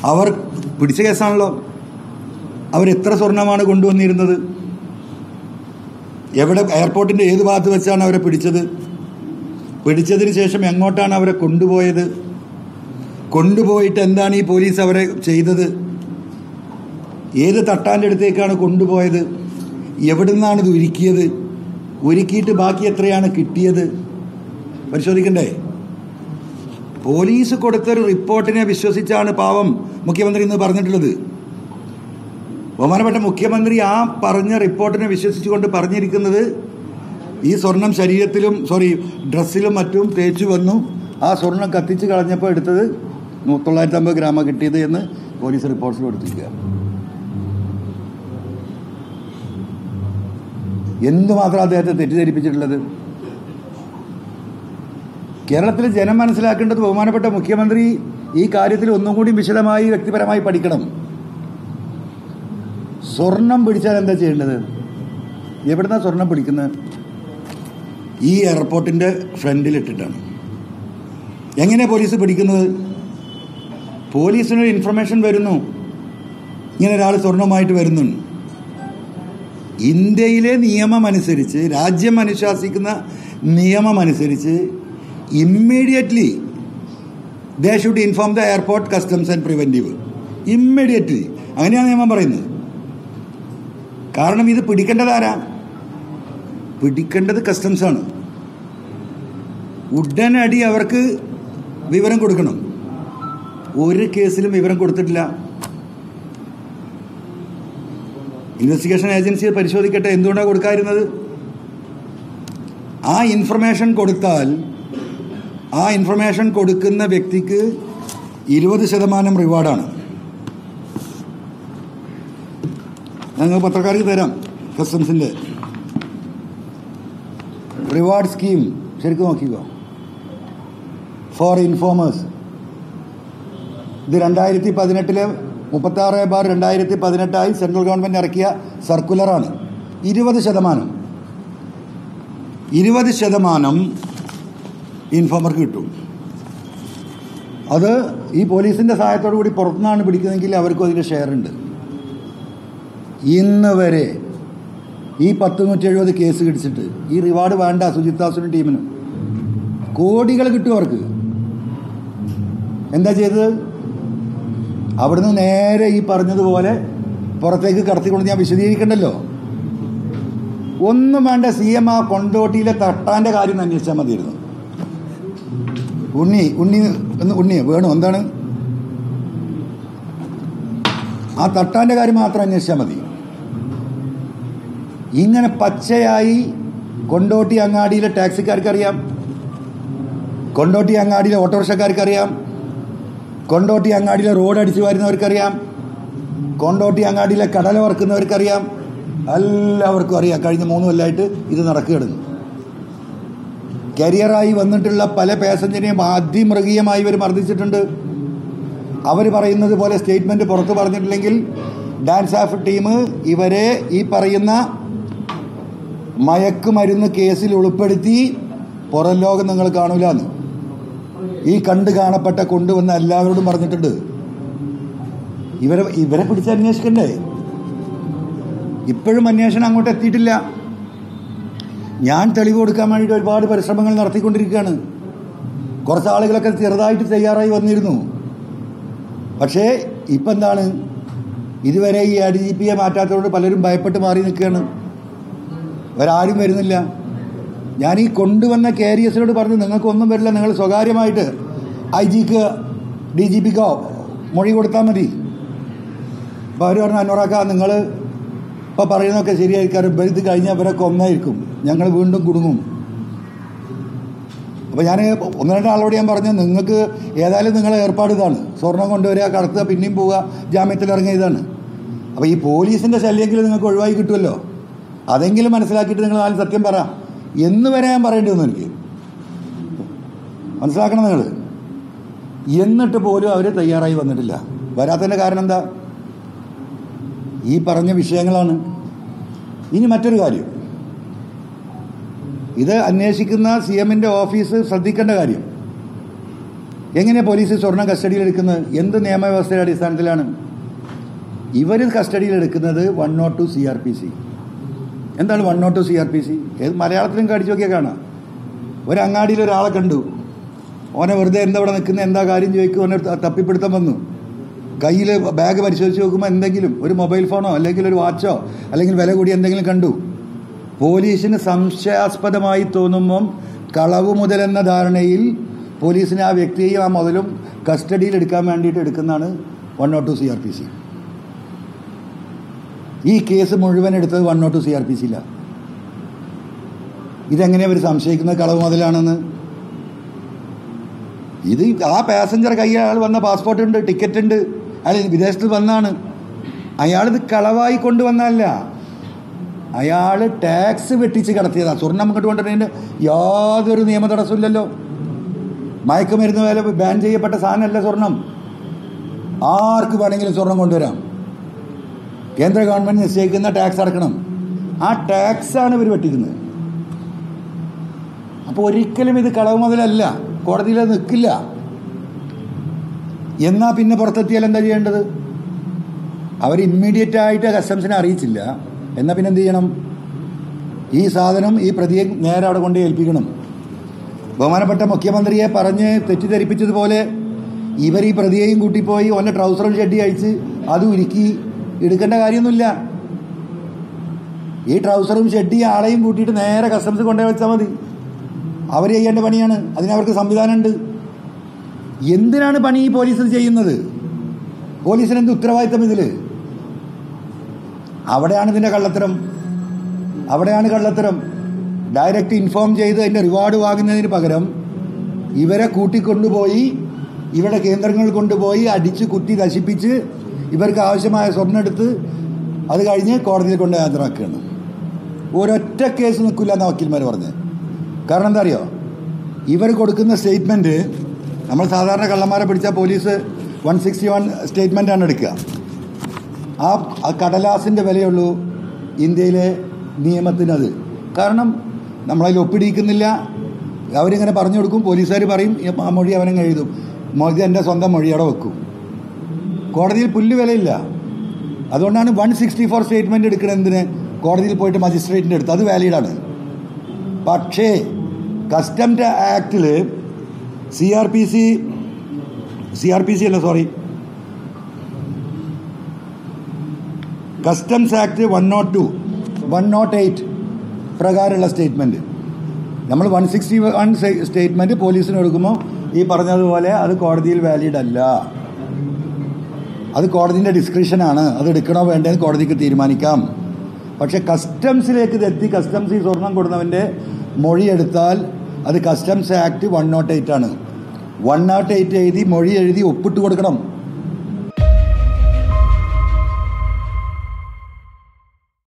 അവർ പിടിച്ച കേസാണല്ലോ അവരെത്ര സ്വർണമാണ് കൊണ്ടുവന്നിരുന്നത് എവിടെ എയർപോർട്ടിൻ്റെ ഏത് ഭാഗത്ത് വെച്ചാണ് അവരെ പിടിച്ചത് പിടിച്ചതിന് ശേഷം എങ്ങോട്ടാണ് അവരെ കൊണ്ടുപോയത് കൊണ്ടുപോയിട്ട് എന്താണ് ഈ പോലീസ് അവരെ ചെയ്തത് ഏത് തട്ടാൻ്റെ അടുത്തേക്കാണ് കൊണ്ടുപോയത് എവിടുന്നാണ് ഇത് ഒരുക്കിയത് ഒരുക്കിയിട്ട് ബാക്കി എത്രയാണ് കിട്ടിയത് പരിശോധിക്കണ്ടേ പോലീസ് കൊടുത്തൊരു റിപ്പോർട്ടിനെ വിശ്വസിച്ചാണ് പാവം മുഖ്യമന്ത്രി ഇന്ന് പറഞ്ഞിട്ടുള്ളത് ബഹുമാനപ്പെട്ട മുഖ്യമന്ത്രി ആ പറഞ്ഞ റിപ്പോർട്ടിനെ വിശ്വസിച്ചുകൊണ്ട് പറഞ്ഞിരിക്കുന്നത് ഈ സ്വർണം ശരീരത്തിലും സോറി ഡ്രസ്സിലും മറ്റും തേച്ചു വന്നു ആ സ്വർണം കത്തിച്ച് കളഞ്ഞപ്പോൾ എടുത്തത് നൂ- തൊള്ളായിരത്തി അമ്പത് ഗ്രാമ കിട്ടിയത് എന്ന് പോലീസ് റിപ്പോർട്ട്സിൽ കൊടുത്തിരിക്കുക എന്തുമാത്രം അദ്ദേഹത്തെ തെറ്റിദ്ധരിപ്പിച്ചിട്ടുള്ളത് കേരളത്തിലെ ജനം മനസ്സിലാക്കേണ്ടത് ബഹുമാനപ്പെട്ട മുഖ്യമന്ത്രി ഈ കാര്യത്തിൽ ഒന്നും കൂടി വിശദമായി വ്യക്തിപരമായി പഠിക്കണം സ്വർണം പിടിച്ചാൽ എന്താ ചെയ്യേണ്ടത് എവിടുന്നാ സ്വർണം പിടിക്കുന്നത് ഈ എയർപോർട്ടിൻ്റെ ഫ്രണ്ടിലിട്ടിട്ടാണ് എങ്ങനെ പോലീസ് പിടിക്കുന്നത് പോലീസിനൊരു ഇൻഫർമേഷൻ വരുന്നു ഇങ്ങനെ ഒരാൾ സ്വർണമായിട്ട് വരുന്നുണ്ട് ഇന്ത്യയിലെ നിയമമനുസരിച്ച് രാജ്യം അനുശാസിക്കുന്ന നിയമമനുസരിച്ച് immediately they should inform the airport customs and preventive immediately അങ്ങനെയാണ് നിയമം പറയുന്നത് കാരണം ഇത് പിടിക്കേണ്ടത് ആരാ പിടിക്കേണ്ടത് കസ്റ്റംസ് ആണ് ഉടനടി അവർക്ക് വിവരം കൊടുക്കണം ഒരു കേസിലും വിവരം കൊടുത്തിട്ടില്ല ഇൻവെസ്റ്റിഗേഷൻ ഏജൻസി അത് പരിശോധിക്കട്ടെ എന്തുകൊണ്ടാണ് കൊടുക്കാതിരുന്നത് ആ ഇൻഫർമേഷൻ കൊടുത്താൽ ആ ഇൻഫർമേഷൻ കൊടുക്കുന്ന വ്യക്തിക്ക് ഇരുപത് ശതമാനം റിവാർഡാണ് ഞങ്ങൾ പത്രക്കാർക്ക് തരാം കസ്റ്റംസിൻ്റെ റിവാർഡ് സ്കീം ശരിക്കും നോക്കിക്കോ ഫോർ ഇൻഫോമേഴ്സ് ഇത് രണ്ടായിരത്തി പതിനെട്ടിലെ മുപ്പത്താറ് ബാർ രണ്ടായിരത്തി പതിനെട്ടായി സെൻട്രൽ ഗവൺമെൻറ് ഇറക്കിയ സർക്കുലറാണ് ഇരുപത് ശതമാനം ഇരുപത് ശതമാനം ഇൻഫോമർക്ക് കിട്ടും അത് ഈ പോലീസിൻ്റെ സഹായത്തോടു കൂടി പുറത്തുനിന്നാണ് പിടിക്കുന്നതെങ്കിൽ അവർക്കും അതിൻ്റെ ഷെയർ ഉണ്ട് ഇന്ന് വരെ ഈ പത്ത് നൂറ്റി എഴുപത് കേസ് കിടിച്ചിട്ട് ഈ റിവാർഡ് വേണ്ട സുജിത് ദാസിനും ടീമിനും കോടികൾ കിട്ടും അവർക്ക് എന്താ ചെയ്തത് അവിടുന്ന് നേരെ ഈ പറഞ്ഞതുപോലെ പുറത്തേക്ക് കടത്തിക്കൊണ്ട് ഞാൻ വിശദീകരിക്കണ്ടല്ലോ ഒന്നും വേണ്ട സി എം ആ കൊണ്ടോട്ടിയിലെ തട്ടാൻ്റെ കാര്യം ഒന്ന് അന്വേഷിച്ചാൽ മതിയായിരുന്നു ഉണ്ണി ഉണ്ണി എന്ന് ഉണ്ണി വേണു എന്താണ് ആ തട്ടാൻ്റെ കാര്യം മാത്രം അന്വേഷിച്ചാൽ മതി ഇങ്ങനെ പച്ചയായി കൊണ്ടോട്ടി അങ്ങാടിയിലെ ടാക്സിക്കാർക്ക് അറിയാം കൊണ്ടോട്ടി അങ്ങാടിയിലെ ഓട്ടോറിക്ഷക്കാർക്ക് അറിയാം കൊണ്ടോട്ടി അങ്ങാടിയിലെ റോഡ് അടിച്ചു വരുന്നവർക്കറിയാം കൊണ്ടോട്ടി അങ്ങാടിയിലെ കടല വറക്കുന്നവർക്കറിയാം എല്ലാവർക്കും അറിയാം കഴിഞ്ഞ മൂന്ന് കൊല്ലമായിട്ട് ഇത് നടക്കുകയാണ് കരിയറായി വന്നിട്ടുള്ള പല പാസഞ്ചറിനെയും അതിമൃഗീയമായി ഇവർ മർദ്ദിച്ചിട്ടുണ്ട് അവർ പറയുന്നത് പോലെ സ്റ്റേറ്റ്മെൻറ്റ് പുറത്ത് പറഞ്ഞിട്ടില്ലെങ്കിൽ ഡാൻസ് ആഫ് ടീം ഇവരെ ഈ പറയുന്ന മയക്കുമരുന്ന് കേസിൽ ഉൾപ്പെടുത്തി പുറം ലോകം നിങ്ങൾ കാണൂലെന്ന് ഈ കണ്ട് കാണപ്പെട്ട കൊണ്ടുവന്ന എല്ലാവരോടും പറഞ്ഞിട്ടുണ്ട് ഇവരെ ഇവരെ പിടിച്ച് അന്വേഷിക്കണ്ടേ ഇപ്പോഴും അന്വേഷണം അങ്ങോട്ട് എത്തിയിട്ടില്ല ഞാൻ തെളിവ് കൊടുക്കാൻ വേണ്ടിയിട്ട് ഒരുപാട് പരിശ്രമങ്ങൾ നടത്തിക്കൊണ്ടിരിക്കുകയാണ് കുറച്ച് ആളുകളൊക്കെ ചെറുതായിട്ട് തയ്യാറായി വന്നിരുന്നു പക്ഷേ ഇപ്പം എന്താണ് ഇതുവരെ ഈ ഡി ജി പിയെ മാറ്റാത്തതുകൊണ്ട് പലരും ഭയപ്പെട്ട് മാറി നിൽക്കുകയാണ് ഇവരാരും വരുന്നില്ല ഞാൻ ഈ കൊണ്ടുവന്ന കാരിയസിനോട് പറഞ്ഞു നിങ്ങൾക്കൊന്നും വരില്ല നിങ്ങൾ സ്വകാര്യമായിട്ട് ഐ ജിക്ക് ഡി ജി പിക്കോ മൊഴി കൊടുത്താൽ മതി അപ്പോൾ അവർ പറഞ്ഞു അന്നോറാക്ക നിങ്ങൾ ഇപ്പോൾ പറയുന്നതൊക്കെ ശരിയായിരിക്കും ഇത് കഴിഞ്ഞാൽ ഇവരൊക്കെ ഒന്നായിരിക്കും ഞങ്ങൾ വീണ്ടും കുടുങ്ങും അപ്പോൾ ഞാൻ ഒന്ന് രണ്ട് ആളോട് ഞാൻ പറഞ്ഞു നിങ്ങൾക്ക് ഏതായാലും നിങ്ങളെ ഏർപ്പാട് ഇതാണ് സ്വർണം കൊണ്ടുവരിക കടത്തുക പിന്നെയും പോവുക ജാമ്യത്തിൽ ഇറങ്ങിയ ഇതാണ് അപ്പോൾ ഈ പോലീസിൻ്റെ ശല്യമെങ്കിലും നിങ്ങൾക്ക് ഒഴിവായി കിട്ടുമല്ലോ അതെങ്കിലും മനസ്സിലാക്കിയിട്ട് നിങ്ങൾ ആദ്യം സത്യം പറ എന്ന് വരെ ഞാൻ പറയേണ്ടി വന്നു എനിക്ക് മനസ്സിലാക്കണം നിങ്ങൾ എന്നിട്ട് പോലും അവർ തയ്യാറായി വന്നിട്ടില്ല വരാത്തതിൻ്റെ കാരണം എന്താ ഈ പറഞ്ഞ വിഷയങ്ങളാണ് ഇനി മറ്റൊരു കാര്യം ഇത് അന്വേഷിക്കുന്ന സി എമ്മിൻ്റെ ഓഫീസ് ശ്രദ്ധിക്കേണ്ട കാര്യം എങ്ങനെ പോലീസ് സ്വർണം കസ്റ്റഡിയിൽ എടുക്കുന്നത് എന്ത് നിയമവ്യവസ്ഥയുടെ അടിസ്ഥാനത്തിലാണ് ഇവർ കസ്റ്റഡിയിൽ എടുക്കുന്നത് one nought two C R P C എന്താണ് one nought two C R P C ഏത് മലയാളത്തിലും കടിച്ചു നോക്കിയാൽ കാണാം ഒരു അങ്ങാടിയിൽ ഒരാളെ കണ്ടു ഓനെ വെറുതെ എന്താ ഇവിടെ നിൽക്കുന്ന എന്താ കാര്യം ചോദിക്കും ഓനെ ത- തപ്പിപ്പിടുത്തം വന്നു കയ്യിൽ ബാഗ് പരിശോധിച്ച് നോക്കുമ്പോൾ എന്തെങ്കിലും ഒരു മൊബൈൽ ഫോണോ അല്ലെങ്കിൽ ഒരു വാച്ചോ അല്ലെങ്കിൽ വില കൂടി എന്തെങ്കിലും കണ്ടു പോലീസിന് സംശയാസ്പദമായി തോന്നുമ്പം കളവ് മുതലെന്ന ധാരണയിൽ പോലീസിന് ആ വ്യക്തിയെയും ആ മുതലും കസ്റ്റഡിയിൽ എടുക്കാൻ വേണ്ടിയിട്ട് എടുക്കുന്നതാണ് one nought two C R P C ഈ കേസ് മുഴുവൻ എടുത്തത് one nought two C R P സിയിലാണ് ഇതെങ്ങനെയാണ് അവർ സംശയിക്കുന്നത് കളവ് മുതലാണെന്ന് ഇത് ആ പാസഞ്ചർ കയ്യിൽ അയാൾ വന്ന പാസ്പോർട്ട് ഉണ്ട് ടിക്കറ്റ് ഉണ്ട് അയാൾ വിദേശത്ത് വന്നാണ് അയാളിത് കളവായി കൊണ്ടുവന്നല്ല അയാൾ ടാക്സ് വെട്ടിച്ച് കടത്തിയതാണ് സ്വർണം ഇങ്ങോട്ട് കൊണ്ടുവരുന്നതിന് യാതൊരു നിയമ തടസ്സമില്ലല്ലോ മയക്കുമരുന്ന് വില ബാൻ ചെയ്യപ്പെട്ട സാധനമല്ല സ്വർണം ആർക്ക് വേണമെങ്കിലും സ്വർണം കൊണ്ടുവരാം കേന്ദ്ര ഗവൺമെന്റ് നിശ്ചയിക്കുന്ന ടാക്സ് അടക്കണം ആ ടാക്സ് ആണ് ഇവർ വെട്ടിക്കുന്നത് അപ്പോൾ ഒരിക്കലും ഇത് കളവ് മുതലല്ല കോടതിയിൽ അത് നിൽക്കില്ല എന്നാ പിന്നെ പുറത്തെത്തിയാൽ എന്താ ചെയ്യേണ്ടത് അവർ ഇമ്മീഡിയറ്റ് ആയിട്ട് കസ്റ്റംസിനെ അറിയിച്ചില്ല എന്നാ പിന്നെ എന്ത് ചെയ്യണം ഈ സാധനം ഈ പ്രതിയെ നേരെ അവിടെ കൊണ്ട് ഏൽപ്പിക്കണം ബഹുമാനപ്പെട്ട മുഖ്യമന്ത്രിയെ പറഞ്ഞ് തെറ്റിദ്ധരിപ്പിച്ചതുപോലെ ഇവർ ഈ പ്രതിയെയും കൂട്ടിപ്പോയി ഓൻ്റെ ട്രൗസറും ഷെഡി അഴിച്ച് അത് ഉരുക്കി എടുക്കേണ്ട കാര്യമൊന്നുമില്ല ഈ ട്രൗസറും ഷെഡി ആളെയും കൂട്ടിയിട്ട് നേരെ കസ്റ്റംസ് കൊണ്ടുപോയി വെച്ചാൽ മതി അവർ ചെയ്യേണ്ട പണിയാണ് അതിനവർക്ക് സംവിധാനമുണ്ട് എന്തിനാണ് പണി ഈ പോലീസ് ചെയ്യുന്നത് പോലീസിന് എന്ത് ഉത്തരവാദിത്തം ഇതിൽ അവിടെയാണ് ഇതിൻ്റെ കള്ളത്തരം അവിടെയാണ് കള്ളത്തരം ഡയറക്റ്റ് ഇൻഫോം ചെയ്ത് അതിൻ്റെ റിവാർഡ് വാങ്ങുന്നതിന് പകരം ഇവരെ കൂട്ടിക്കൊണ്ടുപോയി ഇവരുടെ കേന്ദ്രങ്ങൾ കൊണ്ടുപോയി അടിച്ച് കുത്തി നശിപ്പിച്ച് ഇവർക്ക് ആവശ്യമായ സ്വർണ്ണം എടുത്ത് അത് കഴിഞ്ഞ് കോടതിയിൽ കൊണ്ട് ഹാജരാക്കുകയാണ് ഒരൊറ്റ കേസ് നിൽക്കില്ല എന്നാണ് വക്കീൽമാർ പറഞ്ഞത് കാരണം എന്താ അറിയോ ഇവർ കൊടുക്കുന്ന സ്റ്റേറ്റ്മെൻറ്റ് നമ്മൾ സാധാരണ കള്ളന്മാരെ പിടിച്ചാൽ പോലീസ് വൺ സിക്സ്റ്റി വൺ സ്റ്റേറ്റ്മെൻറ്റാണ് എടുക്കുക ആ ആ കടലാസിൻ്റെ വിലയുള്ളൂ ഇന്ത്യയിലെ നിയമത്തിനത് കാരണം നമ്മളതിൽ ഒപ്പിടിയിക്കുന്നില്ല അവരിങ്ങനെ പറഞ്ഞു കൊടുക്കും പോലീസുകാർ പറയും ഈ ആ മൊഴി അവനങ്ങ് എഴുതും മൊഴി എൻ്റെ സ്വന്തം മൊഴി അവിടെ വെക്കും കോടതിയിൽ പുല്ല് വിലയില്ല അതുകൊണ്ടാണ് വൺ സിക്സ്റ്റി ഫോർ സ്റ്റേറ്റ്മെൻറ്റ് എടുക്കുന്നത് എന്തിന് കോടതിയിൽ പോയിട്ട് മജിസ്ട്രേറ്റിൻ്റെ അടുത്ത് അത് വാലിഡാണ് പക്ഷേ കസ്റ്റംസ് ആക്ടിൽ C R P C C R P C അല്ല sorry customs act one nought two one nought eight പ്രകാരമുള്ള സ്റ്റേറ്റ്മെൻറ്റ് നമ്മൾ വൺ സിക്സ്റ്റി വൺ സ്റ്റേറ്റ്മെൻറ്റ് പോലീസിന് കൊടുക്കുമ്പോൾ ഈ പറഞ്ഞതുപോലെ അത് കോടതിയിൽ വാലിഡ് അല്ല അത് കോടതിൻ്റെ ഡിസ്ക്രിഷനാണ് അത് എടുക്കണോ വേണ്ടതെന്ന് കോടതിക്ക് തീരുമാനിക്കാം പക്ഷെ കസ്റ്റംസിലേക്ക് ഇതെത്തി കസ്റ്റംസ് ഈ സ്വർണം കൊടുക്കുന്നവൻ്റെ മൊഴി എടുത്താൽ അത് customs act one nought eight ആണ് വൺ നോട്ട് എയ്റ്റ് എഴുതി മൊഴി എഴുതി ഒപ്പിട്ട് കൊടുക്കണം